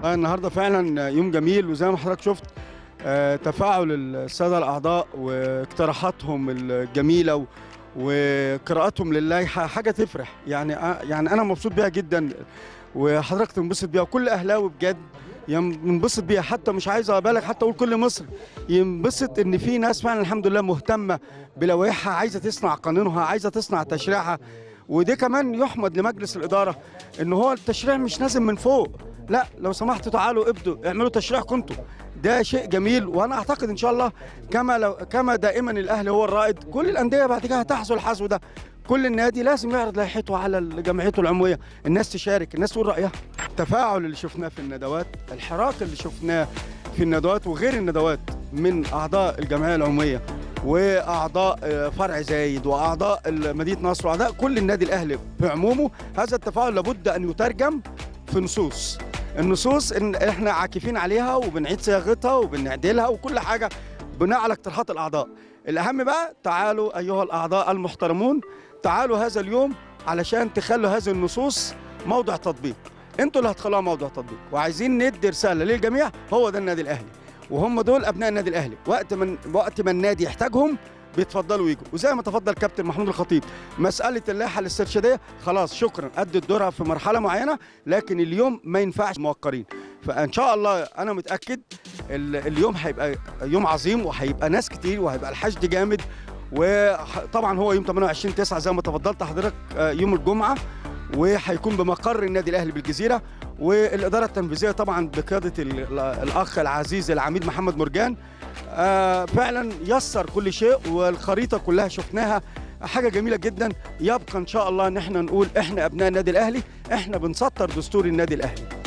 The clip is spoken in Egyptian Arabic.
آه، النهارده فعلا يوم جميل وزي ما حضرتك شفت آه، تفاعل الساده الاعضاء واقتراحاتهم الجميله و- وقراءتهم للائحه حاجه تفرح يعني آه، يعني انا مبسوط بيها جدا وحضرتك تنبسط بيها وكل اهلاوي بجد ينبسط بيها حتى مش عايز ابالغ حتى اقول كل مصر ينبسط ان في ناس فعلا الحمد لله مهتمه بلوائحها عايزه تصنع قانونها عايزه تصنع تشريعها ودي كمان يحمد لمجلس الاداره ان هو التشريع مش نازل من فوق لا لو سمحتوا تعالوا ابدوا اعملوا تشريع كنتوا ده شيء جميل وانا اعتقد ان شاء الله كما لو كما دائما الاهلي هو الرائد كل الانديه بعد كده هتحصل الحظو ده كل النادي لازم يعرض لائحته على جمعيته العموميه الناس تشارك الناس تقول رايها التفاعل اللي شفناه في الندوات الحراك اللي شفناه في الندوات وغير الندوات من اعضاء الجمعيه العموميه واعضاء آه، فرع زايد واعضاء مدينه نصر واعضاء كل النادي الاهلي بعمومه هذا التفاعل لابد ان يترجم في نصوص النصوص ان احنا عاكفين عليها وبنعيد صياغتها وبنعدلها وكل حاجه بناء على اقتراحات الاعضاء الاهم بقى تعالوا ايها الاعضاء المحترمون تعالوا هذا اليوم علشان تخلوا هذه النصوص موضع تطبيق انتوا اللي هتخلوها موضع تطبيق وعايزين ندي رساله للجميع هو ده النادي الاهلي وهم دول ابناء النادي الاهلي وقت من وقت ما النادي يحتاجهم بيتفضلوا يجوا وزي ما تفضل كابتن محمود الخطيب مساله اللائحه الاسترشاديه خلاص شكرا ادت دورها في مرحله معينه لكن اليوم ما ينفعش موقرين فان شاء الله انا متاكد ال- اليوم هيبقى يوم عظيم وهيبقى ناس كتير وهيبقى الحشد جامد وطبعا هو يوم 28 9 زي ما تفضلت حضرتك آه، يوم الجمعه وهيكون بمقر النادي الاهلي بالجزيره والاداره التنفيذيه طبعا بقياده ال- الاخ العزيز العميد محمد مرجان آه، فعلا يسر كل شيء والخريطه كلها شفناها حاجه جميله جدا يبقى ان شاء الله ان احنا نقول احنا ابناء النادي الاهلي احنا بنسطر دستور النادي الاهلي